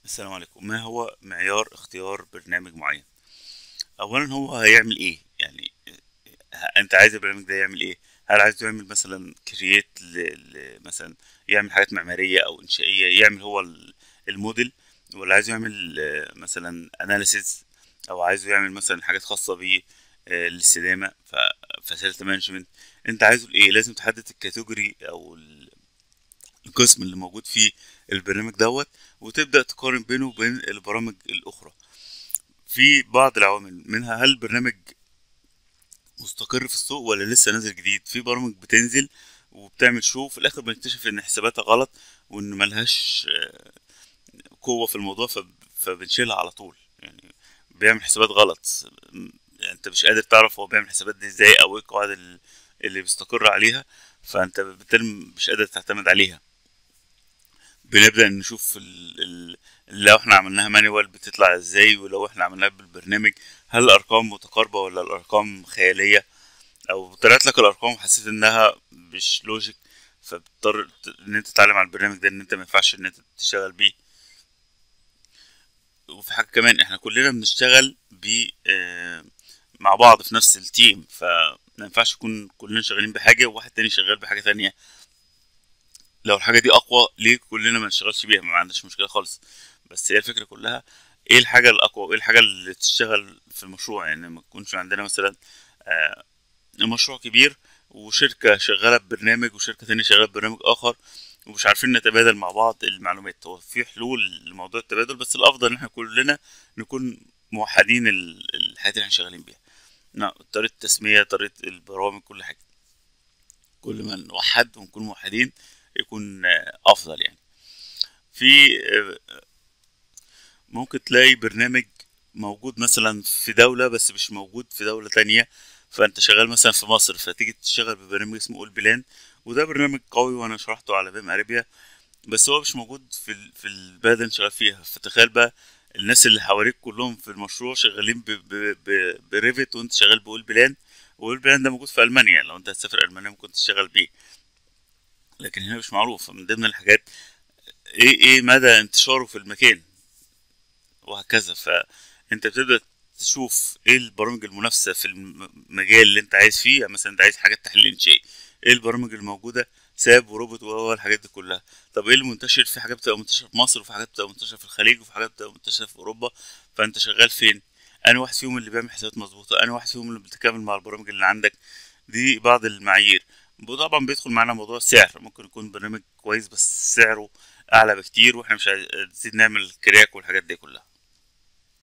السلام عليكم ما هو معيار اختيار برنامج معين اولا هو هيعمل ايه يعني ه- انت عايز البرنامج ده يعمل ايه هل عايز يعمل مثلا كرييت مثلا يعمل حاجات معمارية او انشائية يعمل هو ال- الموديل ولا عايز يعمل آه، مثلا اناليسيز او عايزه يعمل مثلا حاجات خاصة بيه آه، للاستدامة فاسيلتي مانجمنت انت عايزه لايه لازم تحدد الكاتيجوري او ال- القسم اللي موجود فيه البرنامج دوت وتبدأ تقارن بينه وبين البرامج الأخرى في بعض العوامل منها هل البرنامج مستقر في السوق ولا لسه نازل جديد في برامج بتنزل وبتعمل شو في الآخر بنكتشف إن حساباتها غلط وإن ملهاش آه، قوة في الموضوع فب- فبنشيلها على طول يعني بيعمل حسابات غلط م- يعني أنت مش قادر تعرف هو بيعمل حسابات دي إزاي أو إيه القواعد ال- اللي بيستقر عليها فأنت بالتالي مش قادر تعتمد عليها بنبدأ نشوف ال... ال... لو احنا عملناها مانيوال بتطلع ازاي ولو احنا عملناها بالبرنامج هل الارقام متقاربة ولا الارقام خيالية او طلعت لك الارقام وحسيت انها مش لوجيك فبتضطر ت- ان انت تتعلم على البرنامج ده ان انت ما ينفعش ان انت تشتغل بيه وفي حاجة كمان احنا كلنا بنشتغل ب آه، مع بعض في نفس التيم فما ينفعش يكون كلنا شغالين بحاجة وواحد تاني شغال بحاجة تانية لو الحاجة دي أقوى ليه كلنا ما نشتغلش بيها ما عندناش مشكلة خالص بس هي الفكرة كلها ايه الحاجة الأقوى وايه الحاجة اللي تشتغل في المشروع يعني ما يكونش عندنا مثلا آه، مشروع كبير وشركة شغالة ببرنامج وشركة تانية شغالة ببرنامج آخر ومش عارفين نتبادل مع بعض المعلومات هو في حلول لموضوع التبادل بس الأفضل إن احنا كلنا نكون موحدين ال- الحاجات اللي احنا شغالين بيها نعم، طريقة التسمية طريقة البرامج كل حاجة كل ما نوحد ونكون موحدين يكون آه، أفضل يعني في آه، ممكن تلاقي برنامج موجود مثلا في دولة بس مش موجود في دولة تانية فانت شغال مثلا في مصر فتيجي تشتغل ببرنامج اسمه اول بلان وده برنامج قوي وانا شرحته على بيم اريبيا بس هو مش موجود في ال... في البلد اللي انت شغال فيها فتخيل بقى الناس اللي حواليك كلهم في المشروع شغالين ب... ب... ب... بريفت وانت شغال باول بلان واول بلان ده موجود في المانيا لو انت هتسافر المانيا ممكن تشتغل بيه لكن هنا مش معروف من ضمن الحاجات ايه ايه مدى انتشاره في المكان وهكذا فانت بتبدأ تشوف ايه البرامج المنافسة في المجال اللي انت عايز فيه يعني مثلا انت عايز حاجات تحليل انشائي ايه البرامج الموجودة ساب وروبوت وهو الحاجات دي كلها طب ايه المنتشر في حاجات بتبقى منتشرة في مصر وفي حاجات بتبقى منتشرة في الخليج وفي حاجات بتبقى منتشرة في اوروبا فانت شغال فين انا واحد فيهم اللي بيعمل حسابات مظبوطة انا واحد فيهم اللي بتكامل مع البرامج اللي عندك دي بعض المعايير طبعا بيدخل معانا موضوع السعر ممكن يكون برنامج كويس بس سعره اعلى بكتير واحنا مش عايزين نعمل كراك والحاجات دي كلها